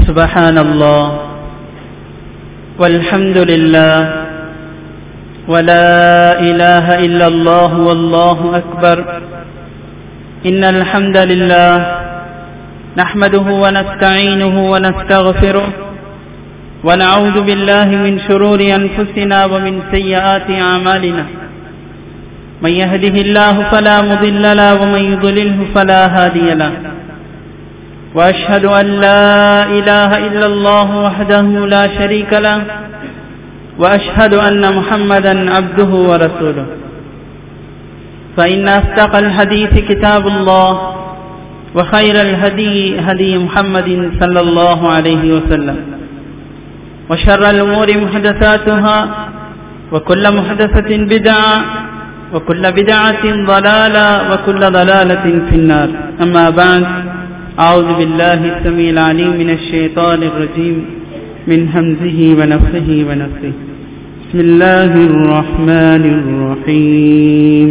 سبحان الله والحمد لله ولا إله إلا الله والله أكبر إن الحمد لله نحمده ونستعينه ونستغفره ونعوذ بالله من شرور أنفسنا ومن سيئات أعمالنا من يهده الله فلا مضل له ومن يضلله فلا هادي له وأشهد أن لا إله إلا الله وحده لا شريك له وأشهد أن محمدا عبده ورسوله فإن أصدق الحديث كتاب الله وخير الهدي هدي محمد صلى الله عليه وسلم وشر الأمور محدثاتها وكل محدثة بدعة وكل بدعة ضلالة وكل ضلالة في النار أما بعد أعوذ بالله السميع العليم من الشيطان الرجيم من همزه ونفخه ونفخه بسم الله الرحمن الرحيم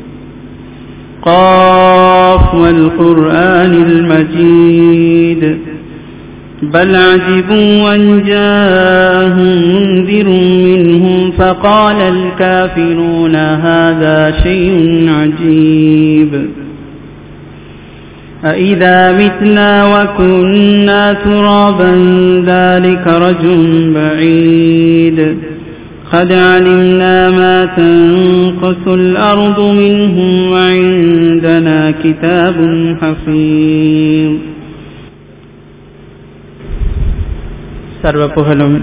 قاف والقرآن المجيد بل عجبوا أن جاءهم منذر منهم فقال الكافرون هذا شيء عجيب أإذا متنا وكنا ترابا ذلك رجل بعيد قد علمنا ما تنقص الأرض منهم وعندنا كتاب حفيظ சர்வ புகழும்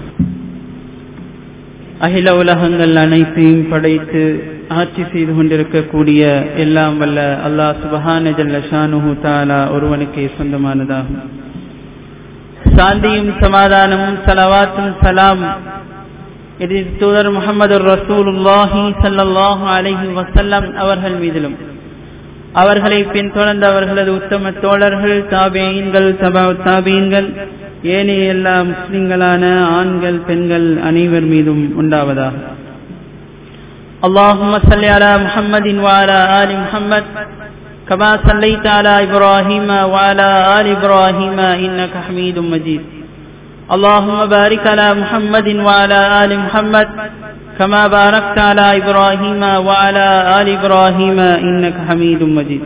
அகில உலகங்கள் அனைத்தையும் படைத்து ஆட்சி செய்து கொண்டிருக்கக்கூடிய எல்லாம் வல்ல அல்லாஹ் சுபஹான ஜல்ல ஷானுஹு தாலா ஒருவனுக்கே சொந்தமானதாகும் சாந்தியும் சமாதானமும் சலவாத்தும் சலாம் இது தூதர் முகமது ரசூலுல்லாஹி சல்லாஹு அலஹி வசல்லம் அவர்கள் மீதிலும் அவர்களை பின்தொடர்ந்த அவர்களது உத்தம தோழர்கள் தாபியன்கள் சபா தாபியன்கள் ஏனைய எல்லா முஸ்லிம்களான ஆண்கள் பெண்கள் அனைவர் மீதும் உண்டாவதாக اللهم صل على محمد وعلى آل محمد كما صليت على إبراهيم وعلى آل إبراهيم إنك حميد مجيد اللهم بارك على محمد وعلى آل محمد كما باركت على إبراهيم وعلى آل إبراهيم إنك حميد مجيد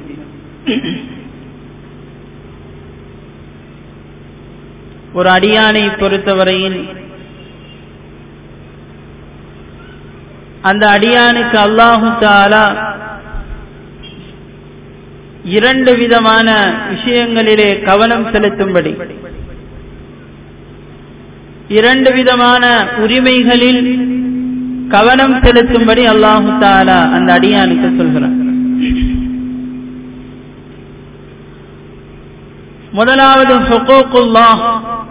ஒரு அடியானை பொறுத்தவரையில் அந்த அடியானுக்கு அல்லாஹு தாலா இரண்டு விதமான விஷயங்களிலே கவனம் செலுத்தும்படி இரண்டு விதமான உரிமைகளில் கவனம் செலுத்தும்படி அல்லாஹு தாலா அந்த அடியானுக்கு சொல்கிறார் முதலாவது ஹுகூக்குல்லாஹ்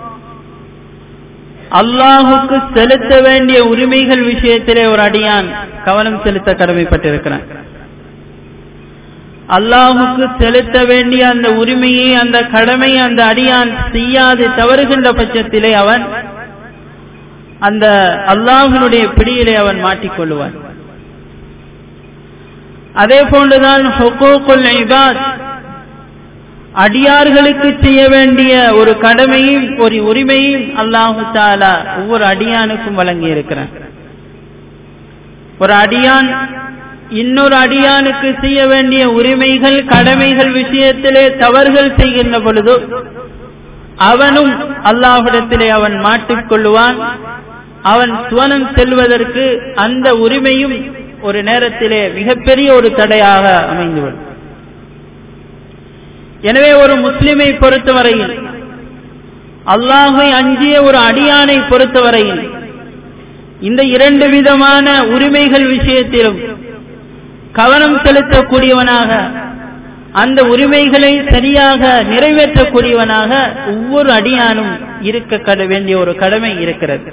அல்லாஹுக்கு செலுத்த வேண்டிய உரிமைகள் விஷயத்திலே ஒரு அடியான் கவனம் செலுத்த கடமைப்பட்டிருக்கிறான் அல்லாஹுக்கு செலுத்த வேண்டிய அந்த உரிமையை அந்த கடமையை அந்த அடியான் செய்யாது தவறுகின்ற பட்சத்திலே அவன் அந்த அல்லாஹினுடைய பிடியிலே அவன் மாட்டிக்கொள்ளுவான் அதே போன்றுதான் ஹொகோக்குல் இபாத் அடியார்களுக்கு செய்ய வேண்டிய ஒரு கடமையும் ஒரு உரிமையும் அல்லாஹு தாலா ஒவ்வொரு அடியானுக்கும் வழங்கி இருக்கிறான் ஒரு அடியான் இன்னொரு அடியானுக்கு செய்ய வேண்டிய உரிமைகள் கடமைகள் விஷயத்திலே தவறுகள் செய்கின்ற பொழுது அவனும் அல்லாஹிடத்திலே அவன் மாட்டிக்கொள்ளுவான் அவன் சுவனம் செல்வதற்கு அந்த உரிமையும் ஒரு நேரத்திலே மிகப்பெரிய ஒரு தடையாக அமைந்துவிடும் எனவே ஒரு முஸ்லிமை பொறுத்தவரையில் அல்லாஹை அஞ்சிய ஒரு அடியானை பொறுத்தவரையில் இந்த இரண்டு விதமான உரிமைகள் விஷயத்திலும் கவனம் செலுத்தக்கூடியவனாக அந்த உரிமைகளை சரியாக நிறைவேற்றக்கூடியவனாக ஒவ்வொரு அடியானும் இருக்க வேண்டிய ஒரு கடமை இருக்கிறது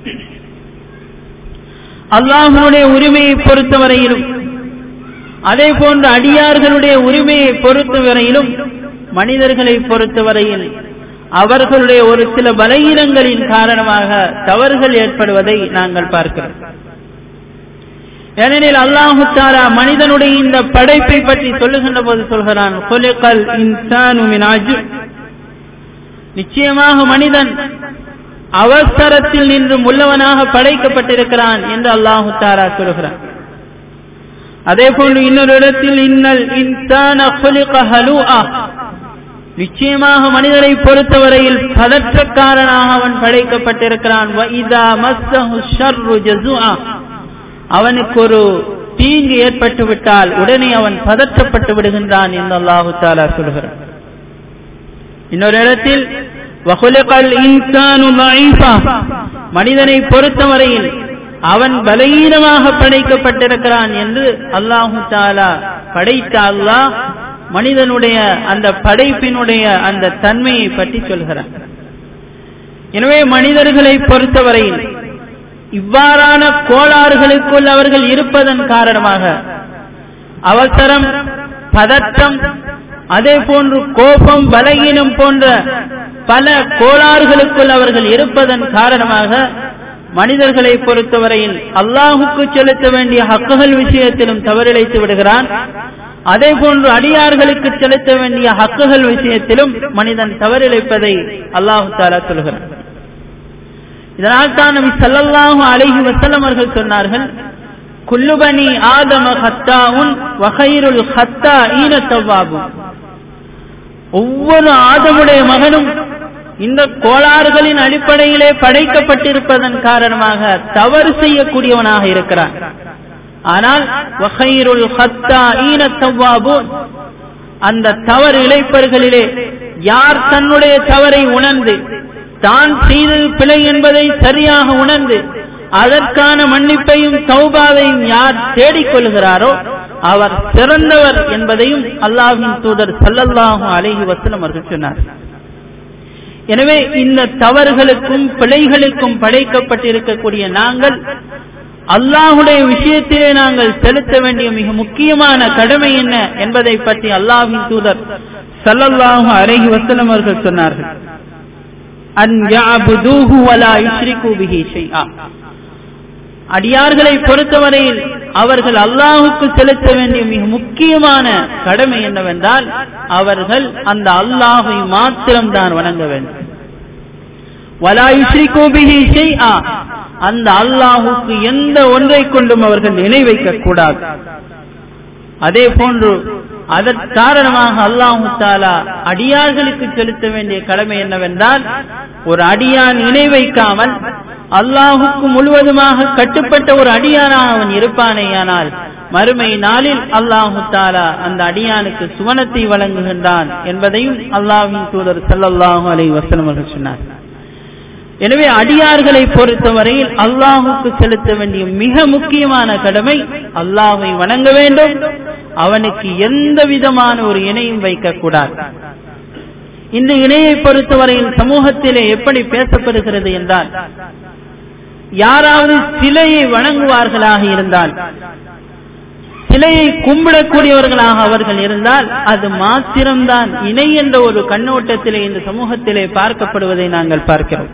அல்லாஹனுடைய உரிமையை பொறுத்தவரையிலும் அதே போன்ற அடியார்களுடைய உரிமையை பொறுத்தவரையிலும் மனிதர்களை பொறுத்தவரையில் அவர்களுடைய ஒரு சில பலகீனங்களின் காரணமாக தவறுகள் ஏற்படுவதை நாங்கள் பார்க்கிறோம் ஏனெனில் அல்லாஹு தாரா மனிதனுடைய இந்த படைப்பை பற்றி சொல்லுகின்ற போது சொல்கிறான் "خُلِقَ الْإِنسَانُ مِنْ عَجْلٍ." நிச்சயமாக மனிதன் அவசரத்தில் நின்று உள்ளவனாக படைக்கப்பட்டிருக்கிறான் என்று அல்லாஹு தாரா சொல்கிறான் அதே போன்று இன்னொரு இடத்தில் இன்னல் இன்சான நிச்சயமாக மனிதனை பொறுத்தவரையில் பதற்றக்காரனாக அவன் படைக்கப்பட்டிருக்கிறான் அவனுக்கு ஒரு தீங்கு ஏற்பட்டு விட்டால் உடனே அவன் பதற்றப்பட்டு விடுகின்றான் என்று அல்லாஹு தாலா சொல்கிறான் இன்னொரு இடத்தில் மனிதனை பொறுத்தவரையில் அவன் பலகீனமாக படைக்கப்பட்டிருக்கிறான் என்று அல்லாஹு தாலா படைத்த அல்லாஹ் மனிதனுடைய அந்த படைப்பினுடைய அந்த தன்மையை பற்றி சொல்கிறான் எனவே மனிதர்களை பொறுத்தவரையில் இவ்வாறான கோளாறுகளுக்குள் அவர்கள் இருப்பதன் காரணமாக அவசரம் பதற்றம் அதே போன்று கோபம் பலகீனம் போன்ற பல கோளாறுகளுக்குள் அவர்கள் இருப்பதன் காரணமாக மனிதர்களை பொறுத்தவரையில் அல்லாஹுக்கு செலுத்த வேண்டிய ஹக்குகள் விஷயத்திலும் தவறிழைத்து விடுகிறான் அதே போன்று அடியார்களுக்கு செலுத்த வேண்டிய ஹக்குகள் விஷயத்திலும் மனிதன் தவறிழைப்பதை அல்லாஹு தாலா சொல்கிறான் இதனால் தான் நபி சல்லல்லாஹு அலைஹி வஸல்லம் அவர்கள் சொன்னார்கள் குல்லுபனி ஆதம ஹத்தாவுன் வகைருல் ஹத்தா ஈன தவ்வாபும் ஒவ்வொரு ஆதமுடைய மகனும் இந்த கோளாறுகளின் அடிப்படையிலே படைக்கப்பட்டிருப்பதன் காரணமாக தவறு செய்யக்கூடியவனாக இருக்கிறான் ஆனால் வகைருல் ஹத்தா ஈன தவ்வாபும் அந்த தவறு இழைப்பர்களிலே யார் தன்னுடைய தவறை உணர்ந்து தான் செய்தது பிழை என்பதை சரியாக உணர்ந்து அதற்கான மன்னிப்பையும் சௌபாவையும் யார் தேடிக்கொள்கிறாரோ அவர் சிறந்தவர் என்பதையும் அல்லாஹின் தூதர் சல்லல்லாஹு அலைஹி வசலம் அவர்கள் சொன்னார் எனவே இந்த தவறுகளுக்கும் பிழைகளுக்கும் படைக்கப்பட்டிருக்கக்கூடிய நாங்கள் அல்லாஹுடைய விஷயத்திலே நாங்கள் செலுத்த வேண்டிய மிக முக்கியமான கடமை என்ன என்பதை பற்றி அல்லாஹின் தூதர் சல்லல்லாஹு அலைஹி வசலம் அவர்கள் சொன்னார்கள் அன் யாபுதூஹு வலா யுஷ்ரிகு பிஹி ஷைஆ அடியார்களை பொறுத்தவரையில் அவர்கள் அல்லாஹுக்கு செலுத்த வேண்டிய மிக முக்கியமான கடமை என்னவென்றால் அவர்கள் அந்த அல்லாஹை மாத்திரம்தான் வணங்க வேண்டும் வலா யுஷ்ரிகு பிஹி ஷைஆ அந்த அல்லாஹுக்கு எந்த ஒன்றை கொண்டும் அவர்கள் இணை வைக்க கூடாது அதே போன்று அதன் காரணமாக அல்லாஹு தாலா அடியார்களுக்கு செலுத்த வேண்டிய கடமை என்னவென்றால் ஒரு அடியான் இணை வைக்காமல் அல்லாஹுக்கு முழுவதுமாக கட்டுப்பட்ட ஒரு அடியானாக அவன் இருப்பானேயானால் மறுமை நாளில் அல்லாஹு தாலா அந்த அடியானுக்கு சுவனத்தை வழங்குகின்றான் என்பதையும் அல்லாஹின் தூதர் சல்லல்லாஹு அலை வசலம் அவர்கள் சொன்னார் எனவே அடியார்களை பொறுத்தவரையில் அல்லாஹுக்கு செலுத்த வேண்டிய மிக முக்கியமான கடமை அல்லாஹை வணங்க வேண்டும் அவனுக்கு எந்த விதமான ஒரு இணையும் வைக்கக்கூடாது இந்த இணையை பொறுத்தவரையில் சமூகத்திலே எப்படி பேசப்படுகிறது என்றால் யாராவது சிலையை வணங்குவார்களாக இருந்தால் சிலையை கும்பிடக்கூடியவர்களாக அவர்கள் இருந்தால் அது மாத்திரம்தான் இணை என்ற ஒரு கண்ணோட்டத்திலே இந்த சமூகத்திலே பார்க்கப்படுவதை நாங்கள் பார்க்கிறோம்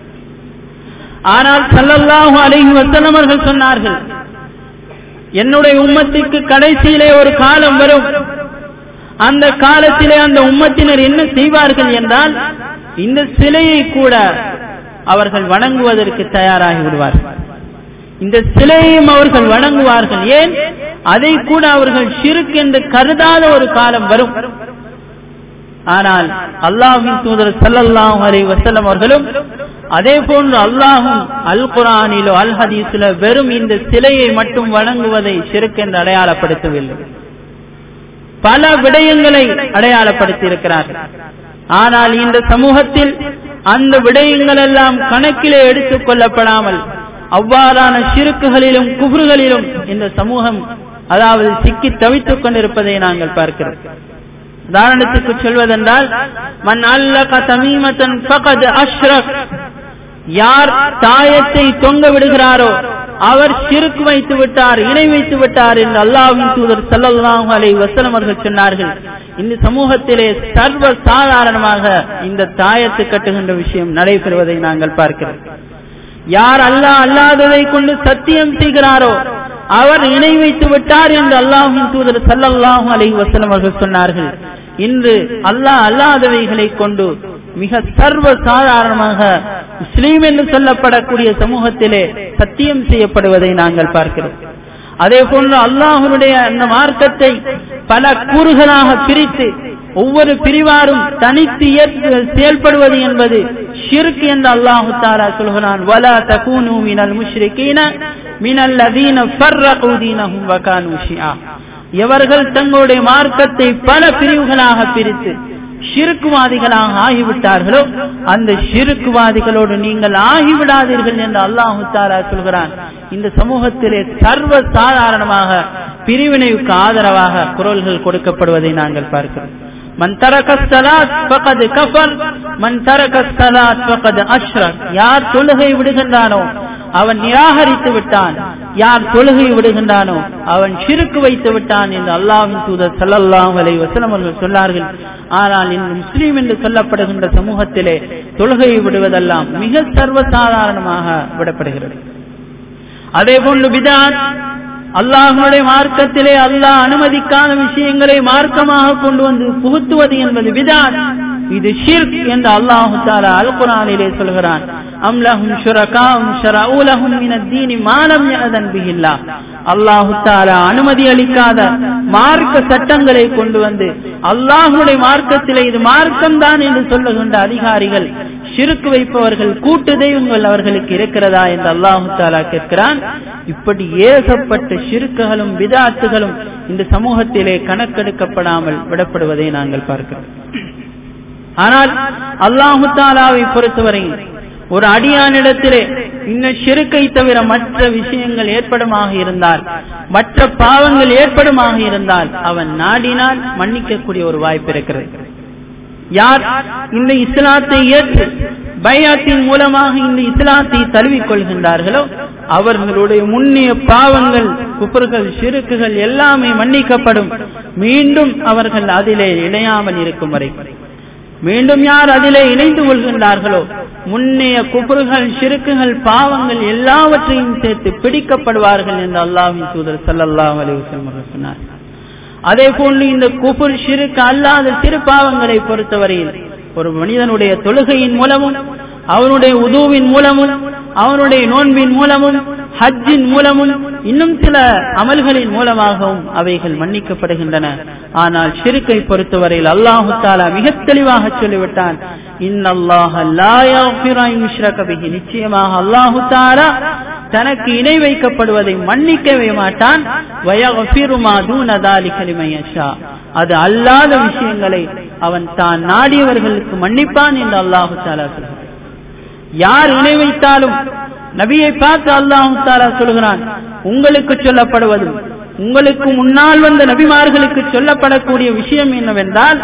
ஆனால் சல்லல்லாஹு அலைஹி வஸல்லம் அவர்கள் சொன்னார்கள் என்னுடைய உம்மத்திற்கு கடைசியிலே ஒரு காலம் வரும் அந்த காலத்திலே அந்த உம்மத்தினர் என்ன செய்வார்கள் என்றால் இந்த சிலையை கூட அவர்கள் வணங்குவதற்கு தயாராகி விடுவார்கள் இந்த சிலையையும் அவர்கள் வணங்குவார்கள் ஏன் அதை கூட அவர்கள் ஷிருக் என்று கருதாத ஒரு காலம் வரும் ஆனால் அல்லாஹின் தூதர் சல்லல்லாஹு அலைஹி வஸல்லம் அவர்களும் அதே போன்று அல்லாஹும் அல் குரானிலோ அல் ஹதீஸிலோ வெறும் இந்த சிலையை மட்டும் வணங்குவதை ஷிருக் என்று அடையாளப்படுத்தவில்லை பல விடயங்களை அடையாளப்படுத்தி இருக்கிறார்கள் ஆனால் இந்த சமூகத்தில் அந்த விடயங்கள் எல்லாம் கணக்கிலே எடுத்துக் கொள்ளப்படாமல் அவ்வாறான சிறுக்குகளிலும் குபுறுகளிலும் இந்த சமூகம் அதாவது சிக்கி தவித்துக் கொண்டிருப்பதை நாங்கள் பார்க்கிறோம் உதாரணத்துக்கு சொல்வதென்றால் மன் அல்லக தமீமத்தன் ஃபகத் அஷ்ரக் யார் தாயத்தை தொங்க விடுகிறாரோ அவர் சிறுக்கு வைத்து விட்டார் இணை வைத்து விட்டார் என்று அல்லாஹின் தூதர் சல்லல்லாஹு அலைஹி வஸல்லம் அவர்கள் சொன்னார்கள் இந்த சமூகத்திலே சர்வ சாதாரணமாக இந்த தாயத்து கட்டுகின்ற விஷயம் நடைபெறுவதை நாங்கள் பார்க்கிறோம் யார் அல்லாஹ் அல்லாததை கொண்டு சத்தியம் செய்கிறாரோ அவர் இணை வைத்து விட்டார் என்று அல்லாஹின் தூதர் சல்லல்லாஹு அலைஹி வஸல்லம் அவர்கள் சொன்னார்கள் இன்று அல்லாஹ் அல்லாதவைகளை கொண்டு மிக சர்வ சாதாரணமாக முஸ்லீம் என்று சொல்லப்படக்கூடிய சமூகத்திலே சத்தியம் செய்யப்படுவதை நாங்கள் பார்க்கிறோம் அதே போன்று அல்லாஹனுடைய அந்த மார்க்கத்தை பல கூறுகளாக பிரித்து ஒவ்வொரு பிரிவாரும் தனித்து செயல்படுவது என்பது ஷிர்க் என்று அல்லாஹு தாரா சொல்கிறான் வலா தகூனு மினல் முஷ்ரிகீன மினல் லதீன ஃபர்ரகு தீனஹும் வகானு ஷிஆ எவர்கள் தங்களுடைய மார்க்கத்தை பல பிரிவுகளாக பிரித்து ஷிருக்குவாதிகளாக ஆகிவிட்டார்களோ அந்த ஷிருக்குவாதிகளோடு நீங்கள் ஆகிவிடாதீர்கள் என்று அல்லாஹு தாரா சொல்கிறான் இந்த சமூகத்திலே சர்வ சாதாரணமாக பிரிவினைக்கு ஆதரவாக குரல்கள் கொடுக்கப்படுவதை நாங்கள் பார்க்கிறோம் மன் தரக ஸலாத் ஃபகத் கஃபர் மன் தரக ஸலாத் ஃபகத் அஷ்ரக் யார் தொழுகை விடுகின்றானோ அவன் நிராகரித்து விட்டான் யார் தொழுகை விடுகின்றானோ அவன் சிறுக்கு வைத்து விட்டான் என்று அல்லாஹின் தூதர் சல்லல்லாஹு அலைஹி வஸல்லம் அவர்கள் சொன்னார்கள் ஆனால் இந்த முஸ்லீம் என்று சொல்லப்படுகின்ற சமூகத்திலே தொழுகையை விடுவதெல்லாம் மிக சர்வசாதாரணமாக விடப்படுகிறது அதே போன்று பிதாத் அல்லாஹனுடைய மார்க்கத்திலே அல்லாஹ் அனுமதிக்காத விஷயங்களை மார்க்கமாக கொண்டு வந்து புகுத்துவது என்பது விதாத் இது ஷிர்க் என்று அல்லாஹு தாலா அல் குரானிலே சொல்கிறான் அம்லஹும் ஷுரகாவும் ஷரஊலஹும் மின தீனி மாலம் யஅதன் பிஹில்லா அல்லாஹு தாலா அனுமதி அளிக்காத மார்க்க சட்டங்களை கொண்டு வந்து அல்லாஹுடைய மார்க்கத்திலே இது மார்க்கம்தான் என்று சொல்லுகின்ற அதிகாரிகள் ஷிருக்கு வைப்பவர்கள் கூட்டு தெய்வங்கள் அவர்களுக்கு இருக்கிறதா என்று அல்லாஹு தாலா கேட்கிறான் இப்படி ஏகப்பட்ட ஷிருக்குகளும் விதாத்துகளும் இந்த சமூகத்திலே கணக்கெடுக்கப்படாமல் விடப்படுவதை நாங்கள் பார்க்கிறோம் ஆனால் அல்லாஹு தாலாவை பொறுத்தவரையில் ஒரு அடியானிடத்திலே இந்த சிறுக்கை தவிர மற்ற விஷயங்கள் ஏற்படுமாக இருந்தால் மற்ற பாவங்கள் ஏற்படுமாக இருந்தால் அவன் நாடினால் மன்னிக்கக்கூடிய ஒரு வாய்ப்பு இருக்கிறது யார் இந்த இஸ்லாத்தை ஏற்று பயாத்தின் மூலமாக இந்த இஸ்லாத்தை தழுவிக் கொள்கின்றார்களோ அவர்களுடைய முன்னிய பாவங்கள் குப்பர்கள் சிறுக்குகள் எல்லாமே மன்னிக்கப்படும் மீண்டும் அவர்கள் அதிலே இணையாமல் இருக்கும் வரை மீண்டும் யார் அதிலே இணைந்து கொள்கின்றார்களோ முன்னைய குபுறுகள் சிறுக்குகள் பாவங்கள் எல்லாவற்றையும் சேர்த்து பிடிக்கப்படுவார்கள் என்று அல்லாஹின் தூதர் சல்லல்லாஹ் அலிவசம் சொன்னார் அதே போன்று இந்த குபுர் சிறுக்கு அல்லாத சிறு பாவங்களை பொறுத்தவரையில் ஒரு மனிதனுடைய தொழுகையின் மூலமும் அவனுடைய உதுவின் மூலமும் அவனுடைய நோன்பின் மூலமும் ஹஜ்ஜின் மூலமும் இன்னும் சில அமல்களின் மூலமாகவும் அவைகள் மன்னிக்கப்படுகின்றன ஆனால் ஷிருக்கை பொறுத்தவரையில் அல்லாஹு தாலா மிக தெளிவாக சொல்லிவிட்டான் நிச்சயமாக அல்லாஹு தாலா தனக்கு இணை வைக்கப்படுவதை மன்னிக்கவே மாட்டான் அது அல்லாத விஷயங்களை அவன் தான் நாடியவர்களுக்கு மன்னிப்பான் என்று அல்லாஹு தாலா சொல்கிறான் யார் இணை வைத்தாலும் நபியை பார்த்து அல்லாஹு தாலா சொல்கிறான் உங்களுக்கு சொல்லப்படுவதும் உங்களுக்கு முன்னால் வந்த நபிமார்களுக்கு சொல்லப்படக்கூடிய விஷயம் என்னவென்றால்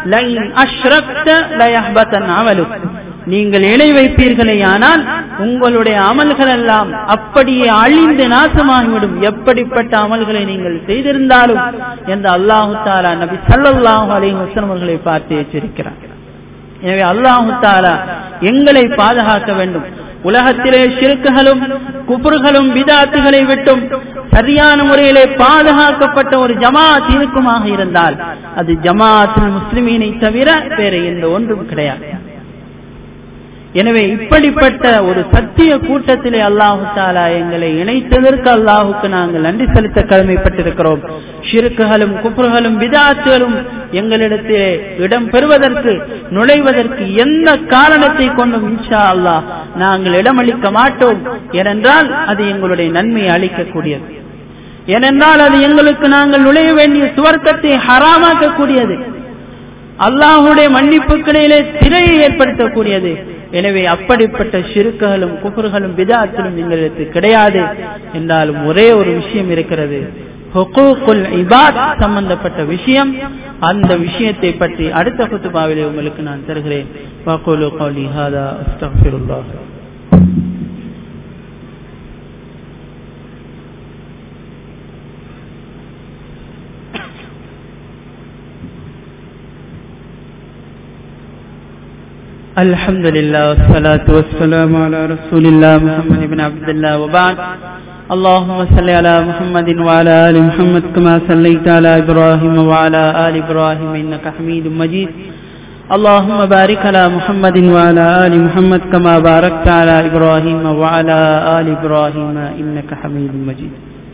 நீங்கள் இணை வைப்பீர்களே ஆனால் உங்களுடைய அமல்கள் எல்லாம் அப்படியே அழிந்து நாசமாகிவிடும் எப்படிப்பட்ட அமல்களை நீங்கள் செய்திருந்தாலும் என்று அல்லாஹு தாலா நபி சல்லாஹூ அலி வசனம் அவர்களை பார்த்து எச்சரிக்கிறார் எனவே அல்லாஹு தாலா எங்களை பாதுகாக்க வேண்டும் உலகத்திலே சிறுக்குகளும் குப்புறுகளும் விதாத்துகளை விட்டும் சரியான முறையிலே பாதுகாக்கப்பட்ட ஒரு ஜமாத் இருக்குமாக இருந்தால் அது ஜமாத்துல் முஸ்லிமீனை தவிர வேற எந்த ஒன்றும் கிடையாது எனவே இப்படிப்பட்ட ஒரு சத்திய கூட்டத்திலே அல்லாஹு தாலா எங்களை இணைத்ததற்கு அல்லாஹுக்கு நாங்கள் நன்றி செலுத்த கடமைப்பட்டிருக்கிறோம் ஷிருக்குகளும் குப்புறுகளும் விதாத்துகளும் எங்களிடத்திலே இடம் பெறுவதற்கு நுழைவதற்கு எந்த காரணத்தை கொண்டும் இன்ஷா அல்லாஹ் நாங்கள் இடமளிக்க மாட்டோம் ஏனென்றால் அது எங்களுடைய நன்மையை அளிக்கக்கூடியது ஏனென்றால் அது எங்களுக்கு நாங்கள் நுழைய வேண்டிய சுவர்க்கத்தை ஹராமாக்கக்கூடியது அல்லாஹுடைய மன்னிப்புக்கிடையிலே திரையை ஏற்படுத்தக்கூடியது எனவே அப்படிப்பட்ட சிறுக்குகளும் குஃபர்களும் விதாத்திலும் எங்களுக்கு கிடையாது என்றாலும் ஒரே ஒரு விஷயம் இருக்கிறது இபாத் சம்பந்தப்பட்ட விஷயம் அந்த விஷயத்தை பற்றி அடுத்த குத்துபாவிலே உங்களுக்கு நான் தருகிறேன் வகூலு கௌலி ஹாதா அஸ்தக்ஃபிருல்லாஹ் الحمد لله والصلاة والسلام على رسول الله محمد بن عبد الله وبعد اللهم صل على محمد وعلى آل محمد كما صليت على إبراهيم وعلى آل إبراهيم إنك حميد مجيد اللهم بارك على محمد وعلى آل محمد كما باركت على إبراهيم وعلى آل إبراهيم إنك حميد مجيد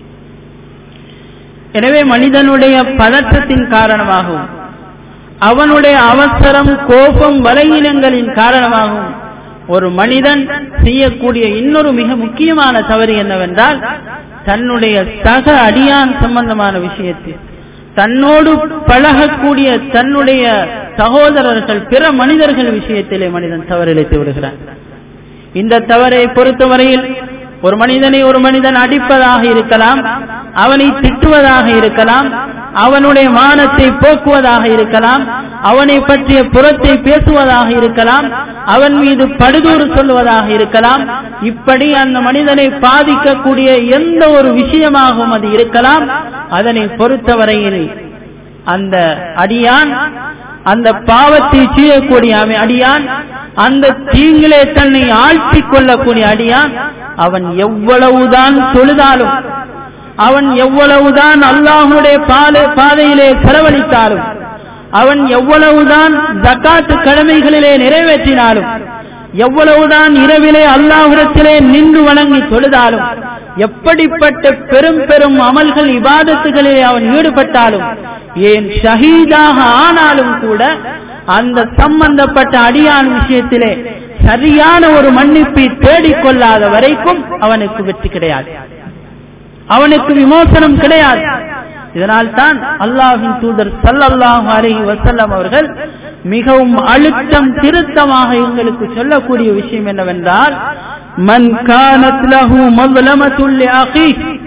எனவே மனிதனுடைய பதற்றத்தின் காரணமாகவும் அவனுடைய அவசரம் கோபம் பலகீனங்களின் காரணமாகவும் ஒரு மனிதன் செய்யக்கூடிய இன்னொரு மிக முக்கியமான தவறு என்னவென்றால் தன்னுடைய சக அடியான் சம்பந்தமான விஷயத்தில் தன்னோடு பழகக்கூடிய தன்னுடைய சகோதரர்கள் பிற மனிதர்கள் விஷயத்திலே மனிதன் தவறிழைத்து விடுகிறான் இந்த தவறை பொறுத்தவரையில் ஒரு மனிதனை ஒரு மனிதன் அடிப்பதாக இருக்கலாம் அவனை திட்டுவதாக இருக்கலாம் அவனுடைய மானத்தை போக்குவதாக இருக்கலாம் அவனை பற்றிய புறத்தை பேசுவதாக இருக்கலாம் அவன் மீது படுதூறு சொல்வதாக இருக்கலாம் இப்படி அந்த மனிதனை பாதிக்கக்கூடிய எந்த ஒரு விஷயமாகவும் அது இருக்கலாம் அதனை பொறுத்தவரையில் அந்த அடியான் அந்த பாவத்தை செய்யக்கூடிய அடியான் அந்த தீங்கிலே தன்னை ஆழ்த்திக் கொள்ளக்கூடிய அடியான் அவன் எவ்வளவுதான் தொழுதாலும் அவன் எவ்வளவுதான் அல்லாஹுடைய பாதையிலே செலவழித்தாலும் அவன் எவ்வளவுதான் ஜக்காத்து கடமைகளிலே நிறைவேற்றினாலும் எவ்வளவுதான் இரவிலே அல்லாஹுரத்திலே நின்று வணங்கி தொழுதாலும் எப்படிப்பட்ட பெரும் பெரும் அமல்கள் இபாதத்துகளிலே அவன் ஈடுபட்டாலும் ஏன் ஷஹீதாக ஆனாலும் கூட அந்த சம்பந்தப்பட்ட அடியான் விஷயத்திலே சரியான ஒரு மன்னிப்பை தேடிக்கொள்ளாத வரைக்கும் அவனுக்கு வெற்றி கிடையாது அவனுக்கு விமோசனம் கிடையாது இதனால் தான் அல்லாஹின் தூதர் சல்லல்லாஹு அலைஹி வசல்லம் அவர்கள் மிகவும் அழுத்தம் திருத்தமாக எங்களுக்கு சொல்லக்கூடிய விஷயம் என்னவென்றால் மன் கானத் லஹு மظلمத்துல் லிஅகி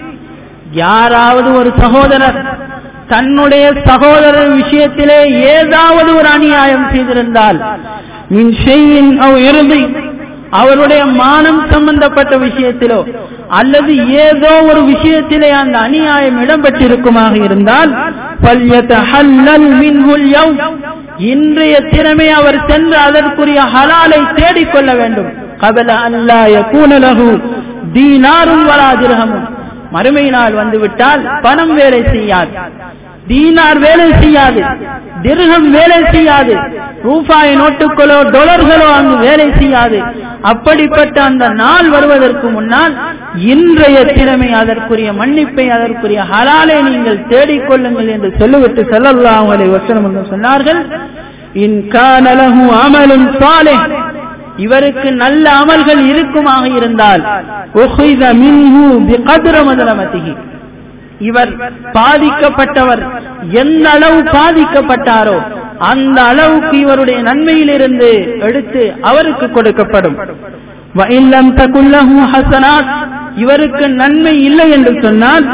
யாராவது ஒரு சகோதரர் தன்னுடைய சகோதரர் விஷயத்திலே ஏதாவது ஒரு அநியாயம் செய்திருந்தால் மின் ஷையின் அவ் இறுதி அவருடைய மானம் சம்பந்தப்பட்ட விஷயத்திலோ அல்லது ஏதோ ஒரு விஷயத்திலே அந்த அநியாயம் இடம்பெற்றிருக்குமாக இருந்தால் இன்றைய திறமை அவர் சென்று அதற்குரிய ஹலாலை தேடிக்கொள்ள வேண்டும் கபல அல்லாய கூனலகு தீனாரும் வராதிரகமும் மறுமை நாள் வந்துவிட்டால் பணம் வேலை செய்யாது தீனார் வேலை செய்யாது திருகம் வேலை செய்யாது ரூபாய் நோட்டுகளோ டொலர்களோ அங்கு வேலை செய்யாது அப்படிப்பட்ட அந்த நாள் வருவதற்கு முன்னால் இன்றைய திறமை அதற்குரிய மன்னிப்பை அதற்குரிய ஹலாலை நீங்கள் தேடிக்கொள்ளுங்கள் என்று சொல்லிவிட்டு செல்லல்லா அவங்களை வசனம் என்று சொன்னார்கள் இன் கானலகு அமலும் சாலே இவருக்கு நல்ல அமல்கள் இருக்குமாக இருந்தால் இவர் பாதிக்கப்பட்டவர் எந்த அளவு பாதிக்கப்பட்டாரோ அந்த அளவுக்கு இவருடைய நன்மையிலிருந்து எடுத்து அவருக்கு கொடுக்கப்படும் இவருக்கு நன்மை இல்லை என்று சொன்னால்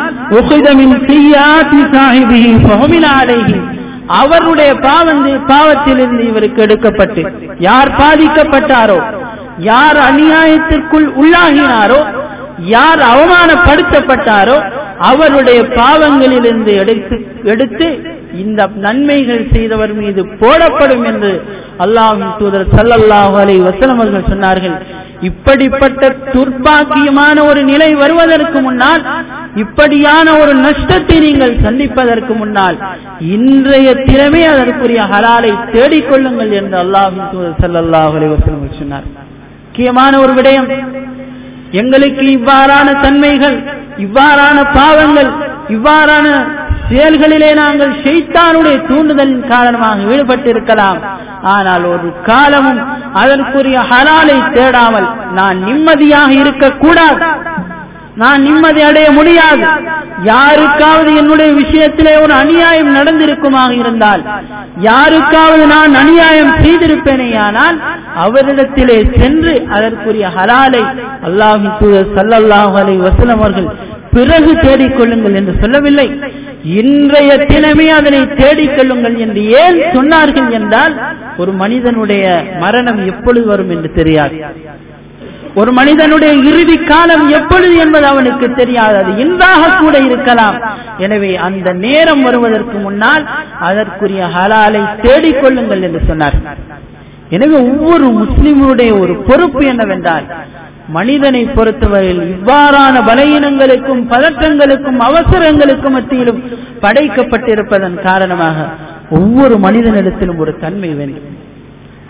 அவருடைய பாவந்து பாவத்திலிருந்து இவருக்கு எடுக்கப்பட்டு யார் பாதிக்கப்பட்டாரோ யார் அநியாயத்திற்குள் உள்ளாகினாரோ யார் அவமானப்படுத்தப்பட்டாரோ அவருடைய பாவங்களிலிருந்து எடுத்து எடுத்து இந்த நன்மைகள் செய்தவர் மீது போடப்படும் என்று அல்லாஹின் தூதர் சல்லல்லாஹு அலை வசலம் அவர்கள் சொன்னார்கள் இப்படிப்பட்ட துர்ப்பாக்கியமான ஒரு நிலை வருவதற்கு முன்னால் இப்படியான ஒரு நஷ்டத்தை நீங்கள் சந்திப்பதற்கு முன்னால் இன்றைய திறமே அதற்குரிய ஹலாலை தேடிக்கொள்ளுங்கள் என்று அல்லாஹின் தூதர் சல்லல்லாஹு அலை வசலம் சொன்னார் முக்கியமான ஒரு விடயம் எங்களுக்கு இவ்வாறான தன்மைகள் இவ்வாறான பாவங்கள் இவ்வாறான செயல்களிலே நாங்கள் ஷெய்தானுடைய தூண்டுதலின் காரணமாக ஈடுபட்டிருக்கலாம் ஆனால் ஒரு காலமும் அதற்குரிய ஹலாலை தேடாமல் நான் நிம்மதியாக இருக்கக்கூடாது நான் நிம்மதி அடைய முடியாது யாருக்காவது என்னுடைய விஷயத்திலே ஒரு அநியாயம் நடந்திருக்குமாக இருந்தால் யாருக்காவது நான் அநியாயம் செய்திருப்பேனேயானால் அவரிடத்திலே சென்று அதற்குரிய ஹலாலை அல்லாஹின் தூதர் சல்லல்லாஹு அலை வசலம் அவர்கள் பிறகு தேடிக்கொள்ளுங்கள் என்று சொல்லவில்லை இன்றைய தினமே அதனை தேடிக்கொள்ளுங்கள் என்று ஏன் சொன்னார்கள் என்றால் ஒரு மனிதனுடைய மரணம் எப்பொழுது வரும் என்று தெரியாது ஒரு மனிதனுடைய இறுதி காலம் எப்பொழுது என்பது அவனுக்கு தெரியாது அது இன்றாக கூட இருக்கலாம் எனவே அந்த நேரம் வருவதற்கு முன்னால் அதற்குரிய ஹலாலை தேடிக்கொள்ளுங்கள் என்று சொன்னார் எனவே ஒவ்வொரு முஸ்லிமுடைய ஒரு பொறுப்பு என்னவென்றால் மனிதனை பொறுத்தவரையில் இவ்வாறான பலகீனங்களுக்கும் பதற்றங்களுக்கும் அவசரங்களுக்கும் மத்தியிலும் படைக்கப்பட்டிருப்பதன் காரணமாக ஒவ்வொரு மனிதனிடத்திலும் ஒரு தன்மை வேண்டும்